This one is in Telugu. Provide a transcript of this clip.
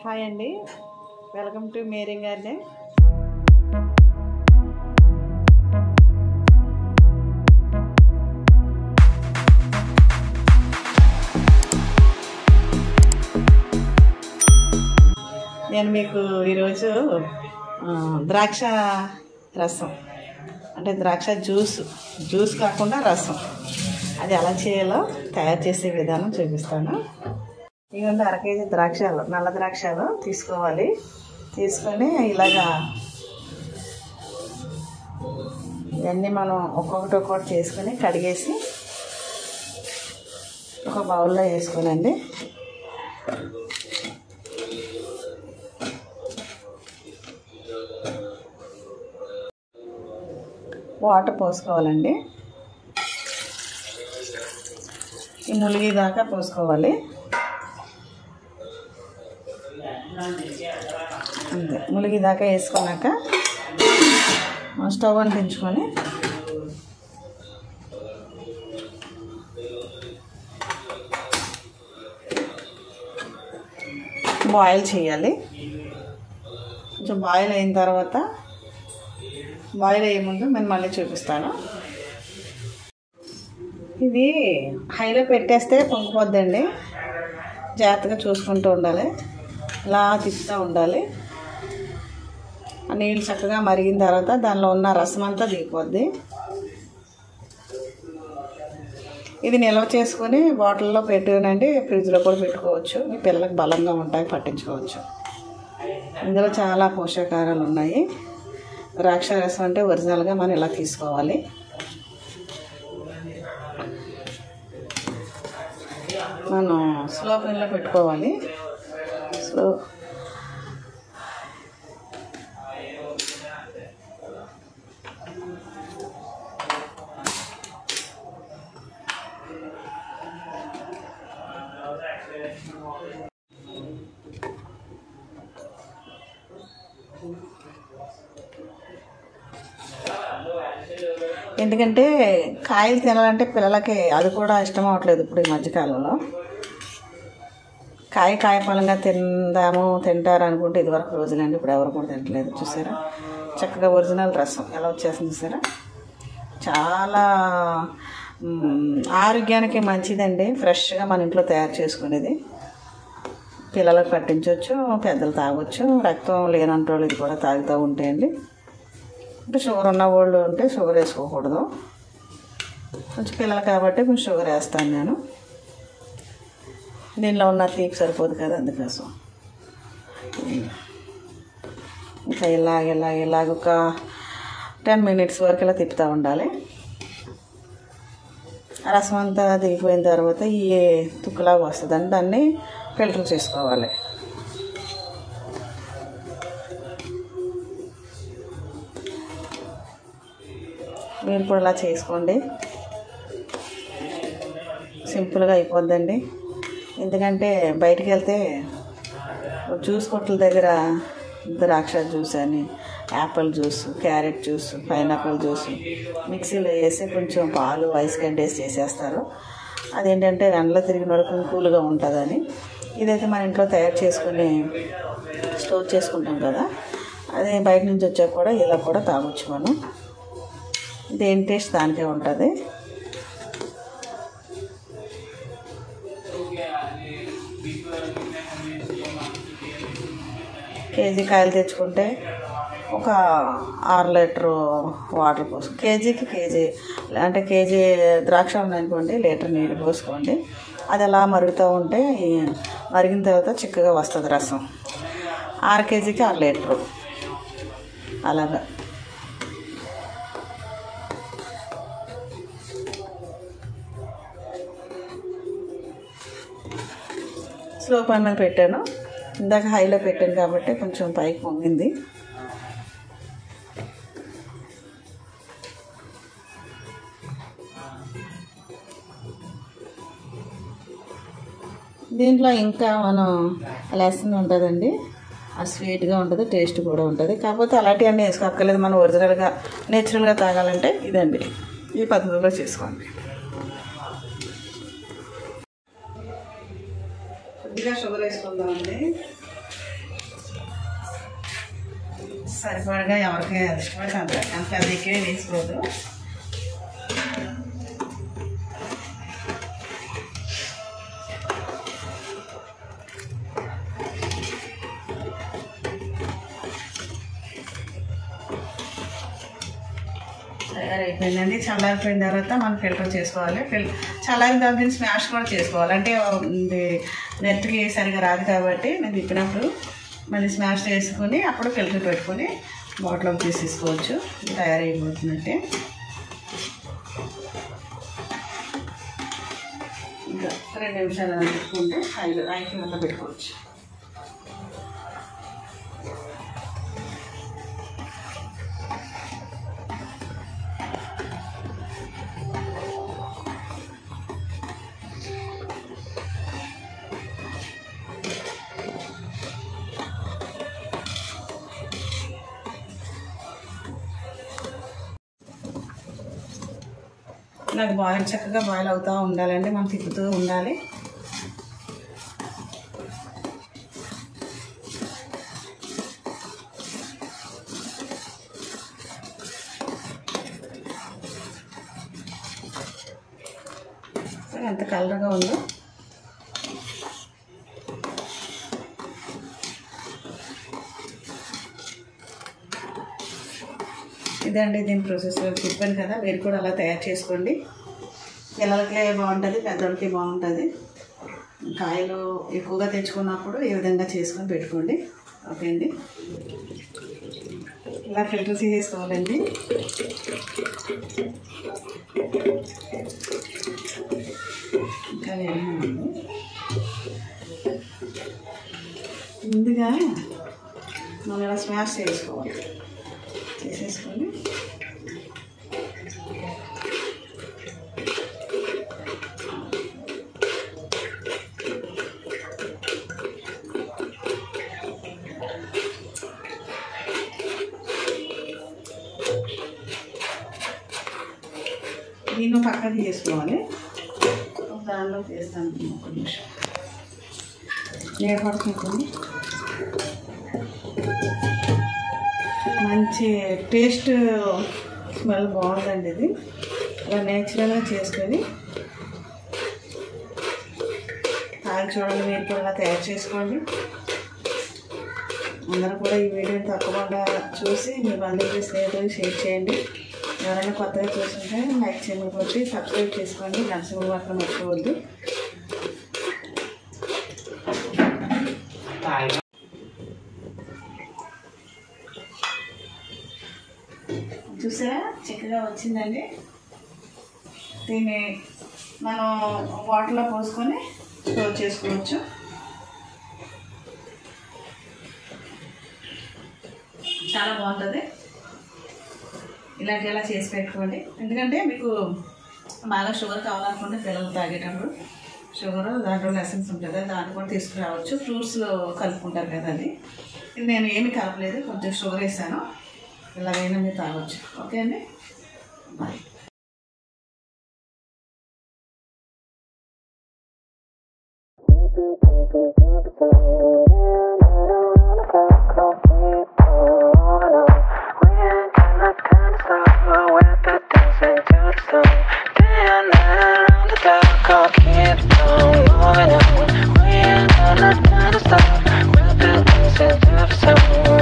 హాయ్ అండి వెల్కమ్ టు మేరింగ్ గార్డెన్ నేను మీకు ఈరోజు ఆ, ద్రాక్ష రసం అంటే ద్రాక్ష జ్యూస్ జ్యూస్ కాకుండా రసం అది ఎలా చేయాలో తయారు చేసే విధానం చూపిస్తాను ఇవన్నీ అర కేజీ ద్రాక్షలు నల్ల ద్రాక్షలు తీసుకోవాలి తీసుకొని ఇలాగా ఇవన్నీ మనం ఒక్కొక్కటి ఒక్కొక్కటి చేసుకొని కడిగేసి ఒక బౌల్లో వేసుకోనండి వాటర్ పోసుకోవాలండి ఈ ములిగి దాకా పోసుకోవాలి అంతే ములిగి దాకా వేసుకున్నాక మనం స్టవ్ అంటించుకొని బాయిల్ చేయాలి కొంచెం బాయిల్ అయిన తర్వాత బాయిల్ అయ్యే ముందు నేను మళ్ళీ చూపిస్తాను ఇది హైలో పెట్టేస్తే పొంగిపోద్దండి జాగ్రత్తగా చూసుకుంటూ ఉండాలి ఇలా తిప్పుతూ ఉండాలి ఆ నీళ్ళు చక్కగా మరిగిన తర్వాత దానిలో ఉన్న రసం అంతా దిగిపోద్ది ఇది నిల్వ చేసుకొని బాటిల్లో పెట్టుకునండి ఫ్రిడ్జ్లో కూడా పెట్టుకోవచ్చు మీ పిల్లలకు బలంగా ఉంటాయి పట్టించుకోవచ్చు ఇందులో చాలా పోషకాహారాలు ఉన్నాయి ద్రాక్ష రసం అంటే ఒరిజినల్గా మనం ఇలా తీసుకోవాలి మనం స్లో ఫ్లేమ్లో పెట్టుకోవాలి స్లో ఎందుకంటే కాయలు తినాలంటే పిల్లలకి అది కూడా ఇష్టం అవ్వట్లేదు ఇప్పుడు ఈ మధ్యకాలంలో కాయ కాయ ఫలంగా తిందాము తింటారు అనుకుంటే ఇదివరకు రోజులండి ఇప్పుడు ఎవరు కూడా తింటలేదు చూసారా చక్కగా ఒరిజినల్ రసం ఎలా వచ్చేసింది చూసారా చాలా మ్, ఆరోగ్యానికి మంచిదండి ఫ్రెష్గా మన ఇంట్లో తయారు చేసుకునేది పిల్లలకు పట్టించవచ్చు పెద్దలు తాగొచ్చు రక్తం లేనంటి వాళ్ళు ఇది కూడా తాగుతూ ఉంటాయండి అంటే షుగర్ ఉన్న వాళ్ళు ఉంటే షుగర్ వేసుకోకూడదు కొంచెం పిల్లలు కాబట్టి కొంచెం షుగర్ వేస్తాను నేను దీనిలో ఉన్న తీపి సరిపోదు కదా అందుకోసం ఇంకా ఇలాగ ఇలాగ ఇలాగ ఒక టెన్ మినిట్స్ వరకు ఇలా తిప్పుతూ ఉండాలి ఆ రసం అంతా దిగిపోయిన తర్వాత ఈ తుక్కులాగా వస్తుందండి దాన్ని ఫిల్టర్ చేసుకోవాలి మీరు కూడా ఇలా చేసుకోండి సింపుల్గా అయిపోద్దండి ఎందుకంటే బయటికి వెళ్తే జ్యూస్ కొట్ల దగ్గర ద్రాక్ష జ్యూస్ అని apple juice carrot juice pineapple juice మిక్సీలో వేసి కొంచెం పాలు ఐస్ గడ్డ వేసి చేసేస్తారు అదేంటంటే ఎండలో తిరిగిన వరకు కూల్గా ఉంటుందని ఇదైతే మన ఇంట్లో తయారు చేసుకుని స్టోర్ చేసుకుంటాం కదా అదే బయట నుంచి వచ్చాక కూడా ఇలా కూడా తాగొచ్చు మనం దేని టేస్ట్ దానికే ఉంటుంది కేజీ కాయలు తెచ్చుకుంటే ఒక ఆరు లీటరు వాటర్ పోసు కేజీకి కేజీ అంటే కేజీ ద్రాక్ష ఉందనుకోండి లీటర్ నీళ్ళు పోసుకోండి అది అలా మరుగుతూ ఉంటే ఈ మరిగిన తర్వాత చిక్కగా వస్తుంది రసం ఆరు కేజీకి ఆరు లీటరు అలాగా స్లో పని మీద పెట్టాను ఇందాక హైలో పెట్టాను కాబట్టి కొంచెం పైకి పొంగింది దీంట్లో ఇంకా మనం లెసన్ ఉంటుందండి ఆ స్వీట్గా ఉంటుంది టేస్ట్ కూడా ఉంటుంది కాకపోతే అలాంటివన్నీ వేసుకోక్కర్లేదు మనం ఒరిజినల్గా నేచురల్గా తాగాలంటే ఇదండి ఈ పద్ధతిలో చేసుకోండి కొద్దిగా షుగర్ వేసుకుందామండి సరిపడగా ఎవరికి ఇష్టపడితే అంత అంత పెద్ద ఎక్కువే వేసుకోదు తయారైపోయిందండి చల్లారిపోయిన తర్వాత మనం ఫిల్టర్ చేసుకోవాలి ఫిల్ చల్లారిన తర్వాత దీన్ని స్మాష్ కూడా చేసుకోవాలి అంటే ఇది నెత్తికి సరిగా రాదు కాబట్టి నేను తిప్పినప్పుడు మళ్ళీ స్మాష్ చేసుకొని అప్పుడు ఫిల్టర్ పెట్టుకొని బాటిల్లోకి తీసేసుకోవచ్చు ఇది తయారైపోతుందంటే ఇంకా రెండు నిమిషాలు అలా పెట్టుకుంటే ఐదు ఐదు గంటలు పెట్టుకోవచ్చు నాకు బాయిల్ చక్కగా బాయిల్ అవుతూ ఉండాలండి మనం తిప్పుతూ ఉండాలి ఎంత కలర్గా ఉందో ఇదండి దీని ప్రాసెస్ చెప్పాను కదా మీరు కూడా అలా తయారు చేసుకోండి పిల్లలకి బాగుంటుంది పెద్దోళ్ళకి బాగుంటుంది కాయలు ఎక్కువగా తెచ్చుకున్నప్పుడు ఈ విధంగా చేసుకొని పెట్టుకోండి ఓకే అండి ఇలా ఫిల్టర్ చేసుకోవాలండి ఇంకా వేరే ఉంది. ముందుగా మనం ఇలా స్మాష్ చేసుకోవాలి చేసేసుకొని దీన్ని పక్కన చేసుకోవాలి ఒక దానిలో చేస్తాను ఒక నిమిషం ఏర్పడుతుంది మంచి టేస్ట్ స్మెల్ బాగుందండి ఇది ఇలా నేచురల్గా చేసుకొని తాగి చూడండి మీరు కూడా ఇలా తయారు చేసుకోండి అందరూ కూడా ఈ వీడియోని తప్పకుండా చూసి మీ బంధువులు స్నేహితులు షేర్ చేయండి ఎవరైనా కొత్తగా చూస్తుంటే లైక్ చేయకపోతే సబ్స్క్రైబ్ చేసుకోండి గంటలు మాత్రం మర్చిపోవద్దు చూసారా చక్కగా వచ్చిందండి దీన్ని మనం వాటర్లో పోసుకొని స్టోర్ చేసుకోవచ్చు చాలా బాగుంటుంది ఇలాంటి ఇలా చేసి పెట్టుకోండి ఎందుకంటే మీకు బాగా షుగర్ కావాలనుకుంటే పిల్లలు తాగేటప్పుడు షుగర్ దాంట్లో లెసన్స్ ఉంటుంది దాన్ని కూడా తీసుకురావచ్చు ఫ్రూట్స్లో కలుపుకుంటారు కదా అది ఇది నేను ఏమి కలపలేదు కొంచెం షుగర్ వేసాను ఇలాగైనా మీరు తాగొచ్చు ఓకే అండి bye Stop. We'll be dancing to the sun.